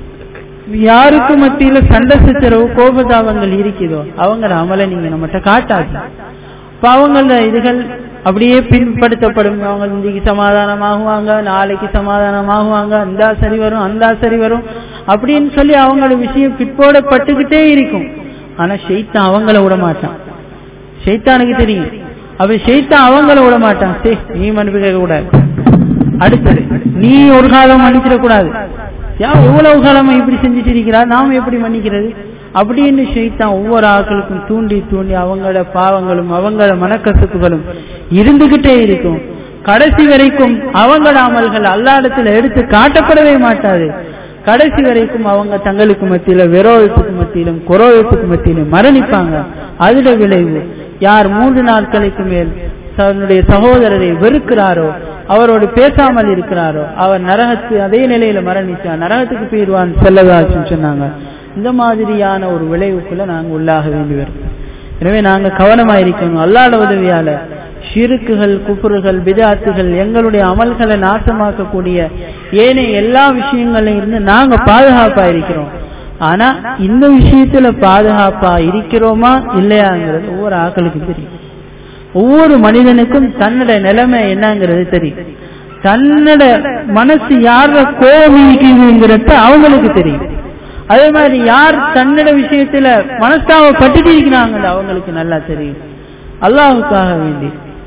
யாருக்கு மத்தியில சண்டை சச்சரவு கோபதாபங்கள் இருக்குதோ அவங்கள அமலை நீங்க நம்மகிட்ட காட்டாது இப்ப அவங்கள இதுகள் அப்படியே பின்படுத்தப்படும் அவங்க இன்னைக்கு சமாதானமாகுவாங்க நாளைக்கு சமாதானமாகுவாங்க அந்த சரி வரும் அந்த சரி வரும் அப்படின்னு சொல்லி அவங்களோட விஷயம் பிற்போடப்பட்டுக்கிட்டே இருக்கும் ஆனா ஷெய்தான் அவங்கள விட மாட்டான் ஷெய்தானுக்கு தெரியும் அப்ப ஷெய்தான் அவங்கள விட மாட்டான் சே நீ மன்னிப்பு கேட்க கூடாது அடுத்தது நீ ஒரு காலம் மன்னிச்சிட கூடாது யா எவ்வளவு காலமா இப்படி செஞ்சுட்டு இருக்கிறா நாம எப்படி மன்னிக்கிறது அப்படின்னு ஷெய்தான் ஒவ்வொரு ஆட்களுக்கும் தூண்டி தூண்டி அவங்களோட பாவங்களும் அவங்களோட மனக்கசப்புகளும் இருந்துகிட்டே இருக்கும் கடைசி வரைக்கும் அவங்களோட அமல்கள் அல்லாடத்துல எடுத்து காட்டப்படவே மாட்டாது கடைசி வரைக்கும் அவங்க தங்களுக்கு மத்தியில விரோதத்துக்கு மத்தியிலும் குரோதத்துக்கு மத்தியிலும் மரணிப்பாங்க அதுல விளைவு யார் மூன்று நாட்களுக்கு மேல் தன்னுடைய சகோதரரை வெறுக்கிறாரோ அவரோடு பேசாமல் இருக்கிறாரோ அவர் நரகத்து அதே நிலையில மரணிச்சா நரகத்துக்கு போயிடுவான்னு செல்லதாச்சுன்னு சொன்னாங்க இந்த மாதிரியான ஒரு விளைவுக்குள்ள நாங்க உள்ளாக வேண்டி வரும் எனவே நாங்க கவனமா இருக்கணும் அல்லாட உதவியால ஷிருக்குகள் குப்புறுகள் பிதாத்துகள் எங்களுடைய அமல்களை நாசமாக்கக்கூடிய ஏனைய எல்லா விஷயங்களையும் இருந்து நாங்க பாதுகாப்பா இருக்கிறோம் ஆனா இந்த விஷயத்துல பாதுகாப்பா இருக்கிறோமா இல்லையாங்கிறது ஒவ்வொரு ஆக்களுக்கு தெரியும் ஒவ்வொரு மனிதனுக்கும் தன்னோட நிலைமை என்னங்கிறது தெரியும் தன்னோட மனசு யார கோபம் இருக்குதுங்கிறத அவங்களுக்கு தெரியும் அதே மாதிரி யார் தன்னோட விஷயத்துல மனஸ்தாவப்பட்டுட்டு இருக்கிறாங்க அவங்களுக்கு நல்லா தெரியும் அல்லாஹுக்காக வேண்டி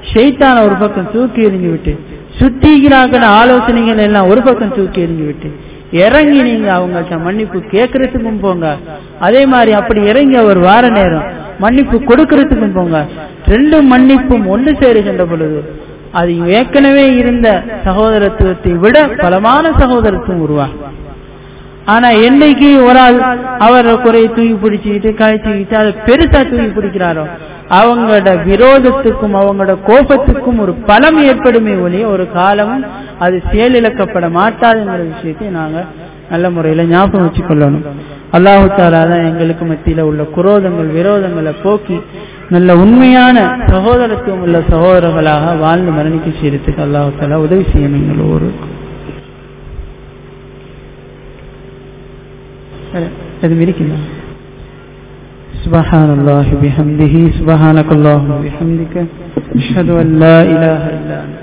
ஷெய்தான ஒரு பக்கம் தூக்கி எறிஞ்சு விட்டு சுத்திகிறாக்கிற ஆலோசனைகள் எல்லாம் ஒரு பக்கம் தூக்கி எறிஞ்சு விட்டு இறங்கி நீங்க அவங்கள்ட்ட மன்னிப்பு கேட்கறதுக்கும் போங்க அதே மாதிரி அப்படி இறங்கி அவர் வார நேரம் மன்னிப்பு கொடுக்கறதுக்கும் போங்க ரெண்டு மன்னிப்பும் ஒன்று சேருகின்ற பொழுது அது ஏற்கனவே இருந்த சகோதரத்துவத்தை விட பலமான சகோதரத்துவம் உருவாகும் ஆனா என்னைக்கு ஒரு ஆள் அவர் குறையை தூக்கி பிடிச்சிக்கிட்டு கழிச்சுக்கிட்டு அதை பெருசா தூக்கி பிடிக்கிறாரோ அவங்களோட விரோதத்துக்கும் அவங்களோட கோபத்துக்கும் ஒரு பலம் ஏற்படுமே ஒழிய ஒரு காலமும் அது செயலிழக்கப்பட மாட்டாதுங்கிற விஷயத்தை நாங்க நல்ல முறையில ஞாபகம் வச்சுக்கொள்ளணும் அல்லாஹு தாலா தான் எங்களுக்கு மத்தியில உள்ள குரோதங்கள் விரோதங்களை போக்கி நல்ல உண்மையான சகோதரத்துவம் உள்ள சகோதரர்களாக வாழ்ந்து மரணிக்க செய்யறதுக்கு அல்லாஹு தாலா உதவி செய்யணும் எங்கள் ஒவ்வொருவருக்கும் அது மிரிக்குதா سبحان الله بحمده سبحانك اللهم وبحمدك أشهد أن لا إله إلا أنت